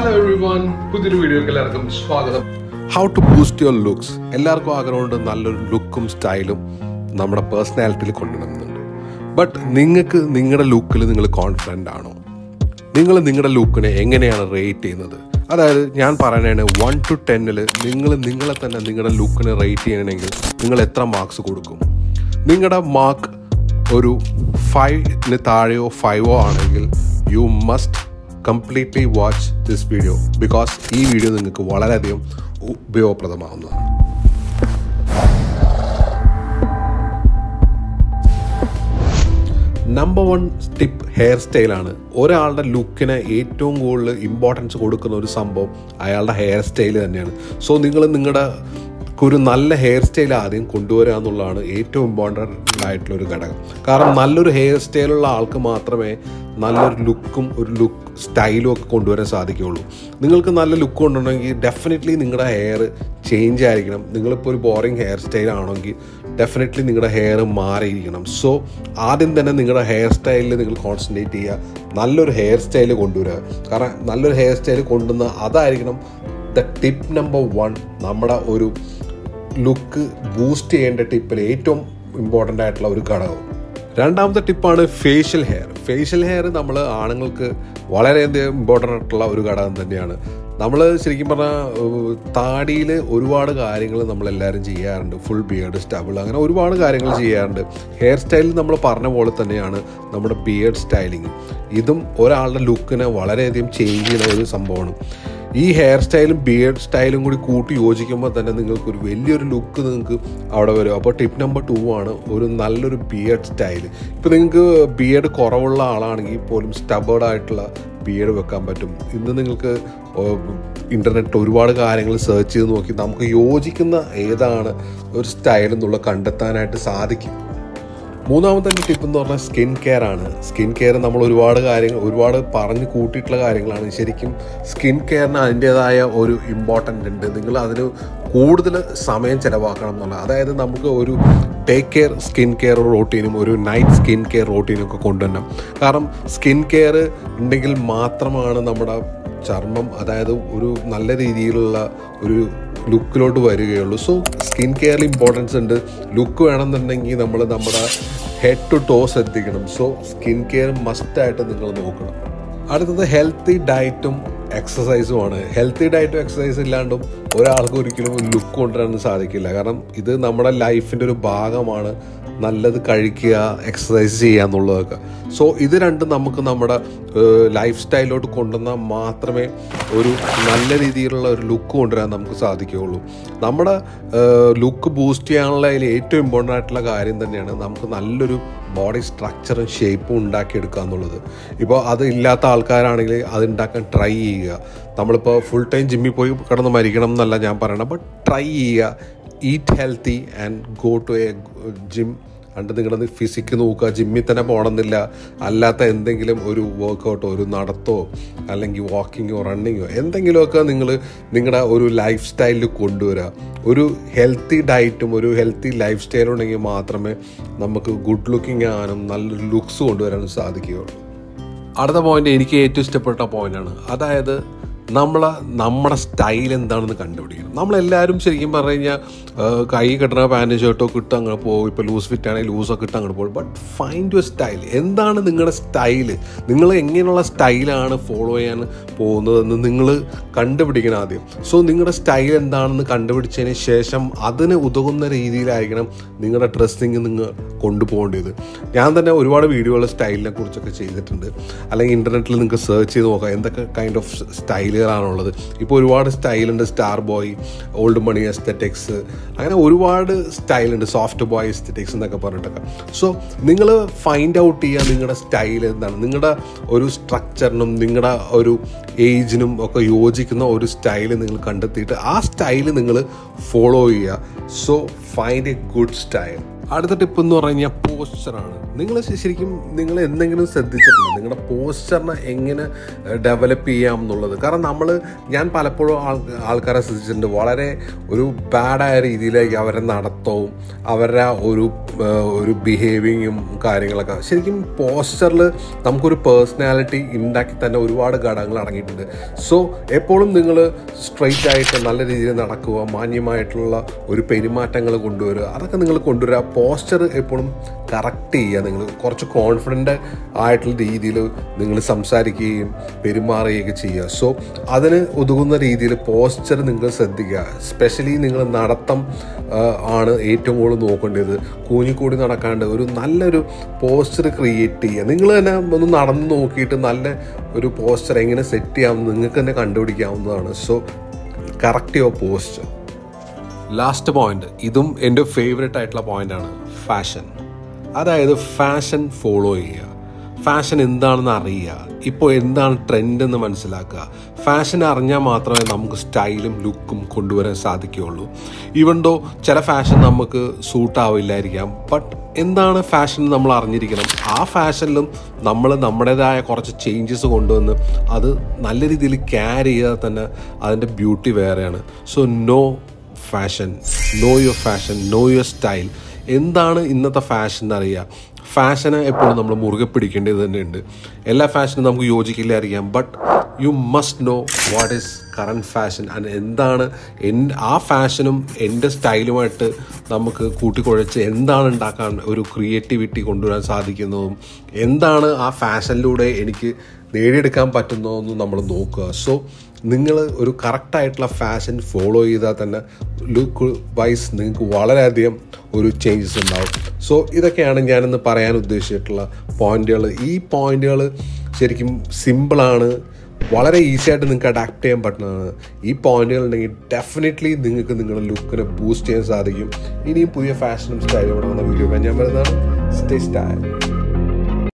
hello every one പുതിയൊരു വീഡിയോക്ക് എല്ലാവർക്കും സ്വാഗതം how to boost your looks എല്ലാവർക്കും ആഗ്രഹമുണ്ട് നല്ലൊരു ലുക്കും സ്റ്റൈലും നമ്മുടെ പേഴ്സണാലിറ്റിയിൽ കൊണ്ടുവരുന്നുണ്ട് ബട്ട് നിങ്ങൾക്ക് നിങ്ങളുടെ ലുക്കിൽ നിങ്ങൾ കോൺഫിഡൻ്റ് ആണോ നിങ്ങൾ നിങ്ങളുടെ ലുക്കിനെ എങ്ങനെയാണ് റേറ്റ് ചെയ്യുന്നത് അതായത് ഞാൻ പറയാനാണ് വൺ ടു ടെന്നിൽ നിങ്ങൾ നിങ്ങളെ തന്നെ നിങ്ങളുടെ ലുക്കിനെ റേറ്റ് ചെയ്യണമെങ്കിൽ നിങ്ങൾ എത്ര മാർക്സ് കൊടുക്കും നിങ്ങളുടെ മാർക്ക് ഒരു ഫൈവിന് താഴെയോ ഫൈവോ ആണെങ്കിൽ you must completely watch this video because ഈ വീഡിയോ നിങ്ങൾക്ക് വളരെയധികം ഉപയോഗപ്രദമാവുന്നതാണ് നമ്പർ വൺ ടിപ്പ് ഹെയർ സ്റ്റൈലാണ് ഒരാളുടെ ലുക്കിന് ഏറ്റവും കൂടുതൽ ഇമ്പോർട്ടൻസ് കൊടുക്കുന്ന ഒരു സംഭവം അയാളുടെ ഹെയർ സ്റ്റൈൽ തന്നെയാണ് സോ നിങ്ങൾ നിങ്ങളുടെ ഒരു നല്ല ഹെയർ സ്റ്റൈൽ ആദ്യം കൊണ്ടുവരിക എന്നുള്ളതാണ് ഏറ്റവും ഇമ്പോർട്ടൻ്റ് ആയിട്ടുള്ള ഒരു ഘടകം കാരണം നല്ലൊരു ഹെയർ സ്റ്റൈലുള്ള ആൾക്ക് മാത്രമേ നല്ലൊരു ലുക്കും ഒരു ലുക്ക് സ്റ്റൈലും ഒക്കെ കൊണ്ടുവരാൻ സാധിക്കുകയുള്ളൂ നിങ്ങൾക്ക് നല്ല ലുക്ക് കൊണ്ടുവരണമെങ്കിൽ ഡെഫിനറ്റ്ലി നിങ്ങളുടെ ഹെയർ ചേഞ്ച് ആയിരിക്കണം നിങ്ങളിപ്പോൾ ഒരു ബോറിങ് ഹെയർ സ്റ്റൈൽ ആണെങ്കിൽ ഡെഫിനറ്റ്ലി നിങ്ങളുടെ ഹെയർ മാറിയിരിക്കണം സോ ആദ്യം തന്നെ നിങ്ങളുടെ ഹെയർ സ്റ്റൈലിൽ നിങ്ങൾ കോൺസെൻട്രേറ്റ് ചെയ്യുക നല്ലൊരു ഹെയർ സ്റ്റൈൽ കൊണ്ടുവരിക കാരണം നല്ലൊരു ഹെയർ സ്റ്റൈൽ കൊണ്ടുവന്ന അതായിരിക്കണം ദ ടിപ്പ് നമ്പർ വൺ നമ്മുടെ ഒരു ലുക്ക് ബൂസ്റ്റ് ചെയ്യേണ്ട ടിപ്പിൽ ഏറ്റവും ഇമ്പോർട്ടൻ്റ് ആയിട്ടുള്ള ഒരു ഘടകം രണ്ടാമത്തെ ടിപ്പാണ് ഫേഷ്യൽ ഹെയർ ഫേഷ്യൽ ഹെയർ നമ്മൾ ആണുങ്ങൾക്ക് വളരെയധികം ഇമ്പോർട്ടൻ്റ് ആയിട്ടുള്ള ഒരു ഘടകം തന്നെയാണ് നമ്മൾ ശരിക്കും പറഞ്ഞാൽ താടിയിൽ ഒരുപാട് കാര്യങ്ങൾ നമ്മളെല്ലാവരും ചെയ്യാറുണ്ട് ഫുൾ ബിയർഡ് സ്റ്റബിൾ അങ്ങനെ ഒരുപാട് കാര്യങ്ങൾ ചെയ്യാറുണ്ട് ഹെയർ സ്റ്റൈൽ നമ്മൾ പറഞ്ഞ പോലെ തന്നെയാണ് നമ്മുടെ ബിയർഡ് സ്റ്റൈലിങ് ഇതും ഒരാളുടെ ലുക്കിനെ വളരെയധികം ചേഞ്ച് ചെയ്യുന്ന ഒരു സംഭവമാണ് ഈ ഹെയർ സ്റ്റൈലും ബിയർഡ് സ്റ്റൈലും കൂടി കൂട്ടി യോജിക്കുമ്പോൾ തന്നെ നിങ്ങൾക്ക് ഒരു വലിയൊരു ലുക്ക് നിങ്ങൾക്ക് അവിടെ വരും അപ്പോൾ ടിപ്പ് നമ്പർ ടു ആണ് ഒരു നല്ലൊരു ബിയർഡ് സ്റ്റൈൽ ഇപ്പോൾ നിങ്ങൾക്ക് ബിയർഡ് കുറവുള്ള ആളാണെങ്കിൽ പോലും സ്റ്റബേർഡ് ആയിട്ടുള്ള ബിയർഡ് വെക്കാൻ പറ്റും ഇന്ന് നിങ്ങൾക്ക് ഇൻ്റർനെറ്റ് ഒരുപാട് കാര്യങ്ങൾ സെർച്ച് ചെയ്ത് നോക്കി നമുക്ക് യോജിക്കുന്ന ഏതാണ് ഒരു സ്റ്റൈൽ എന്നുള്ള കണ്ടെത്താനായിട്ട് സാധിക്കും മൂന്നാമത്തെ ടിപ്പ് എന്ന് പറഞ്ഞാൽ സ്കിൻ കെയർ ആണ് സ്കിൻ കെയർ നമ്മൾ ഒരുപാട് കാര്യങ്ങൾ ഒരുപാട് പറഞ്ഞു കൂട്ടിയിട്ടുള്ള കാര്യങ്ങളാണ് ശരിക്കും സ്കിൻ കെയറിന് അതിൻ്റെതായ ഒരു ഇമ്പോർട്ടൻ്റ് ഉണ്ട് നിങ്ങൾ അതിന് കൂടുതൽ സമയം ചിലവാക്കണം എന്നുള്ള അതായത് നമുക്ക് ഒരു ടേക്ക് കെയർ സ്കിൻ കെയർ റോട്ടീനും ഒരു നൈറ്റ് സ്കിൻ കെയർ റോട്ടീനും ഒക്കെ കൊണ്ടുവരണം കാരണം സ്കിൻ കെയർ ഉണ്ടെങ്കിൽ മാത്രമാണ് നമ്മുടെ ചർമ്മം അതായത് ഒരു നല്ല രീതിയിലുള്ള ഒരു ലുക്കിലോട്ട് വരികയുള്ളൂ സോ സ്കിൻ കെയറിൽ ഇമ്പോർട്ടൻസ് ഉണ്ട് ലുക്ക് വേണമെന്നുണ്ടെങ്കിൽ നമ്മൾ നമ്മുടെ ഹെഡ് ടു ടോ ശ്രദ്ധിക്കണം സോ സ്കിൻ കെയർ മസ്റ്റായിട്ട് നിങ്ങൾ നോക്കണം അടുത്തത് ഹെൽത്തി ഡയറ്റും എക്സസൈസുമാണ് ഹെൽത്തി ഡയറ്റും എക്സസൈസും ഇല്ലാണ്ടും ഒരാൾക്ക് ഒരിക്കലും ലുക്ക് കൊണ്ടുവരാൻ സാധിക്കില്ല കാരണം ഇത് നമ്മുടെ ലൈഫിൻ്റെ ഒരു ഭാഗമാണ് നല്ലത് കഴിക്കുക എക്സസൈസ് ചെയ്യുക എന്നുള്ളതൊക്കെ സോ ഇത് രണ്ടും നമുക്ക് നമ്മുടെ ലൈഫ് സ്റ്റൈലിലോട്ട് കൊണ്ടുവന്നാൽ മാത്രമേ ഒരു നല്ല രീതിയിലുള്ള ഒരു ലുക്ക് കൊണ്ടുവരാൻ നമുക്ക് സാധിക്കുകയുള്ളൂ നമ്മുടെ ലുക്ക് ബൂസ്റ്റ് ചെയ്യാനുള്ള അതിൽ ഏറ്റവും ഇമ്പോർട്ടൻ്റ് ആയിട്ടുള്ള കാര്യം തന്നെയാണ് നമുക്ക് നല്ലൊരു ബോഡി സ്ട്രക്ചറും ഷേപ്പും ഉണ്ടാക്കിയെടുക്കുക എന്നുള്ളത് ഇപ്പോൾ അത് ഇല്ലാത്ത ആൾക്കാരാണെങ്കിൽ അത് ഉണ്ടാക്കാൻ ട്രൈ ചെയ്യുക നമ്മളിപ്പോൾ ഫുൾ ടൈം ജിമ്മിൽ പോയി കിടന്ന് മരിക്കണം എന്നല്ല ഞാൻ പറയണം ബട്ട് ട്രൈ ചെയ്യുക eat healthy and go to a gym and നിങ്ങളുടെ ഫിസിക്ക് നോക്കുക ജിമ്മിൽ തന്നെ പോകണമെന്നില്ല അല്ലാത്ത എന്തെങ്കിലും ഒരു വർക്കൗട്ടോ ഒരു നടത്തോ അല്ലെങ്കിൽ വാക്കിങ്ങോ റണ്ണിങ്ങോ എന്തെങ്കിലുമൊക്കെ നിങ്ങൾ നിങ്ങളുടെ ഒരു ലൈഫ് സ്റ്റൈലിൽ കൊണ്ടുവരിക ഒരു ഹെൽത്തി ഡയറ്റും ഒരു ഹെൽത്തി ലൈഫ് സ്റ്റൈലും ഉണ്ടെങ്കിൽ മാത്രമേ നമുക്ക് ഗുഡ് ലുക്കിംഗ് ആകാനും നല്ലൊരു ലുക്സ് കൊണ്ടുവരാനും സാധിക്കുകയുള്ളൂ അടുത്ത പോയിന്റ് എനിക്ക് ഏറ്റവും ഇഷ്ടപ്പെട്ട പോയിന്റാണ് അതായത് നമ്മൾ നമ്മുടെ സ്റ്റൈൽ എന്താണെന്ന് കണ്ടുപിടിക്കണം നമ്മളെല്ലാവരും ശരിക്കും പറഞ്ഞു കഴിഞ്ഞാൽ കൈ കെട്ടണ പാൻറ് ഷർട്ടോ കിട്ടുക അങ്ങനെ പോകും ഇപ്പോൾ ലൂസ് ഫിറ്റ് ആണെങ്കിൽ ലൂസൊക്കെ ഇട്ട് അങ്ങോട്ട് പോകും ബട്ട് ഫൈൻഡ് യുവർ സ്റ്റൈൽ എന്താണ് നിങ്ങളുടെ സ്റ്റൈല് നിങ്ങൾ എങ്ങനെയുള്ള സ്റ്റൈലാണ് ഫോളോ ചെയ്യാൻ പോകുന്നതെന്ന് നിങ്ങൾ കണ്ടുപിടിക്കണം ആദ്യം സോ നിങ്ങളുടെ സ്റ്റൈൽ എന്താണെന്ന് കണ്ടുപിടിച്ചതിന് ശേഷം അതിന് ഉതകുന്ന രീതിയിലായിരിക്കണം നിങ്ങളുടെ ഡ്രസ്സിങ് നിങ്ങൾ കൊണ്ടുപോകേണ്ടത് ഞാൻ തന്നെ ഒരുപാട് വീഡിയോകൾ സ്റ്റൈലിനെ കുറിച്ചൊക്കെ ചെയ്തിട്ടുണ്ട് അല്ലെങ്കിൽ ഇൻ്റർനെറ്റിൽ നിങ്ങൾക്ക് സെർച്ച് ചെയ്ത് നോക്കാം എന്തൊക്കെ കൈൻഡ് ഓഫ് സ്റ്റൈലുകളാണുള്ളത് ഇപ്പോൾ ഒരുപാട് സ്റ്റൈലുണ്ട് star boy old money aesthetics അങ്ങനെ ഒരുപാട് സ്റ്റൈലുണ്ട് സോഫ്റ്റ് ബോയ് എസ്തറ്റിക്സ് എന്നൊക്കെ പറഞ്ഞിട്ടൊക്കെ സോ നിങ്ങൾ ഫൈൻഡ് ഔട്ട് ചെയ്യുക നിങ്ങളുടെ സ്റ്റൈൽ എന്താണ് നിങ്ങളുടെ ഒരു സ്ട്രക്ചറിനും നിങ്ങളുടെ ഒരു ഏജിനും ഒക്കെ യോജിക്കുന്ന ഒരു സ്റ്റൈൽ നിങ്ങൾ കണ്ടെത്തിയിട്ട് ആ സ്റ്റൈൽ നിങ്ങൾ ഫോളോ ചെയ്യുക so find a good style അടുത്ത ടിപ്പ് എന്ന് പറഞ്ഞു കഴിഞ്ഞാൽ പോസ്ചറാണ് നിങ്ങൾ ശരിക്കും നിങ്ങൾ എന്തെങ്കിലും ശ്രദ്ധിച്ചിട്ടുണ്ടോ നിങ്ങളുടെ പോസ്ചറിനെ എങ്ങനെ ഡെവലപ്പ് ചെയ്യാം എന്നുള്ളത് കാരണം നമ്മൾ ഞാൻ പലപ്പോഴും ആൾ ആൾക്കാരെ ശ്രദ്ധിച്ചിട്ടുണ്ട് വളരെ ഒരു ബാഡായ രീതിയിലേക്ക് അവരെ നടത്തവും അവരുടെ ഒരു ഏഹ്, ഒരു ബിഹേവിങ്ങും കാര്യങ്ങളൊക്കെ ശരിക്കും പോസ്ചറിൽ നമുക്കൊരു പേഴ്സണാലിറ്റി ഉണ്ടാക്കി തന്നെ ഒരുപാട് ഘടകങ്ങൾ അടങ്ങിയിട്ടുണ്ട് സോ എപ്പോഴും നിങ്ങൾ സ്ട്രെയിറ്റ് ആയിട്ട് നല്ല രീതിയിൽ നടക്കുക മാന്യമായിട്ടുള്ള ഒരു പെരുമാറ്റങ്ങൾ കൊണ്ടുവരിക അതൊക്കെ നിങ്ങൾ കൊണ്ടുവരിക പോസ്ചർ എപ്പോഴും കറക്റ്റ് ചെയ്യുക നിങ്ങൾ കുറച്ച് കോൺഫിഡൻ്റ് ആയിട്ടുള്ള രീതിയിൽ നിങ്ങൾ സംസാരിക്കുകയും പെരുമാറുകയൊക്കെ ചെയ്യുക സോ അതിന് ഒതുങ്ങുന്ന രീതിയിൽ പോസ്ചർ നിങ്ങൾ ശ്രദ്ധിക്കുക സ്പെഷ്യലി നിങ്ങൾ നടത്തം ആ, ആണ് ഏറ്റവും കൂടുതൽ നോക്കേണ്ടത് കൂഞ്ഞിക്കൂടി നടക്കാണ്ട് ഒരു നല്ലൊരു പോസ്ചർ ക്രിയേറ്റ് ചെയ്യുക നിങ്ങൾ തന്നെ ഒന്ന് നടന്ന് നോക്കിയിട്ട് നല്ല ഒരു പോസ്ചർ എങ്ങനെ സെറ്റ് ചെയ്യാമെന്ന് നിങ്ങൾക്ക് തന്നെ കണ്ടുപിടിക്കാവുന്നതാണ് so correct your posture last point ഇതും എൻ്റെ ഫേവറേറ്റ് ആയിട്ടുള്ള പോയിന്റാണ് ഫാഷൻ അതായത് ഫാഷൻ ഫോളോ ചെയ്യുക ഫാഷൻ എന്താണെന്ന് അറിയുക ഇപ്പോൾ എന്താണ് ട്രെൻഡ് എന്ന് മനസ്സിലാക്കുക ഫാഷൻ അറിഞ്ഞാൽ മാത്രമേ നമുക്ക് സ്റ്റൈലും ലുക്കും കൊണ്ടുവരാൻ സാധിക്കുകയുള്ളൂ ഈവൻ ദോ ചില ഫാഷൻ നമുക്ക് സൂട്ട് ആവില്ലായിരിക്കാം ബട്ട് എന്താണ് ഫാഷൻ നമ്മൾ അറിഞ്ഞിരിക്കണം ആ ഫാഷനിലും നമ്മൾ നമ്മുടേതായ കുറച്ച് ചേഞ്ചസ് കൊണ്ടുവന്ന് അത് നല്ല രീതിയിൽ ക്യാരി ചെയ്താൽ തന്നെ അതിൻ്റെ ബ്യൂട്ടി വേറെയാണ് so know fashion know your fashion know your style എന്താണ് ഇന്നത്തെ ഫാഷൻ എന്നറിയുക ഫാഷനെ എപ്പോഴും നമ്മൾ മുറുകെ പിടിക്കേണ്ടത് തന്നെയുണ്ട് എല്ലാ ഫാഷനും നമുക്ക് യോജിക്കില്ല അറിയാം but you must know what is current fashion and എന്താണ് എൻ ആ ഫാഷനും എൻ്റെ സ്റ്റൈലുമായിട്ട് നമുക്ക് കൂട്ടിക്കുഴച്ച് എന്താണ് ഉണ്ടാക്കാൻ ഒരു ക്രിയേറ്റിവിറ്റി കൊണ്ടുവരാൻ സാധിക്കുന്നതും എന്താണ് ആ ഫാഷനിലൂടെ എനിക്ക് നേടിയെടുക്കാൻ പറ്റുന്നതെന്നും നമ്മൾ നോക്കുക സോ നിങ്ങൾ ഒരു കറക്റ്റായിട്ടുള്ള ഫാഷൻ ഫോളോ ചെയ്താൽ തന്നെ ലുക്ക് വൈസ് നിങ്ങൾക്ക് വളരെയധികം ഒരു ചേഞ്ചസ് ഉണ്ടാവും സോ ഇതൊക്കെയാണ് ഞാനിന്ന് പറയാൻ ഉദ്ദേശിച്ചിട്ടുള്ള പോയിന്റുകൾ ഈ പോയിന്റുകൾ ശരിക്കും സിമ്പിളാണ് വളരെ ഈസി ആയിട്ട് നിങ്ങൾക്ക് അഡാപ്റ്റ് ചെയ്യാൻ പറ്റുന്നതാണ് ഈ പോയിന്റുകൾ ഉണ്ടെങ്കിൽ ഡെഫിനറ്റ്ലി നിങ്ങൾക്ക് നിങ്ങളുടെ ലുക്കിനെ ബൂസ്റ്റ് ചെയ്യാൻ സാധിക്കും ഇനിയും പുതിയ ഫാഷനും സ്റ്റൈലും വന്ന വീഡിയോ ഞാൻ വരുന്നതാണ് സ്റ്റേ സ്റ്റൈൽ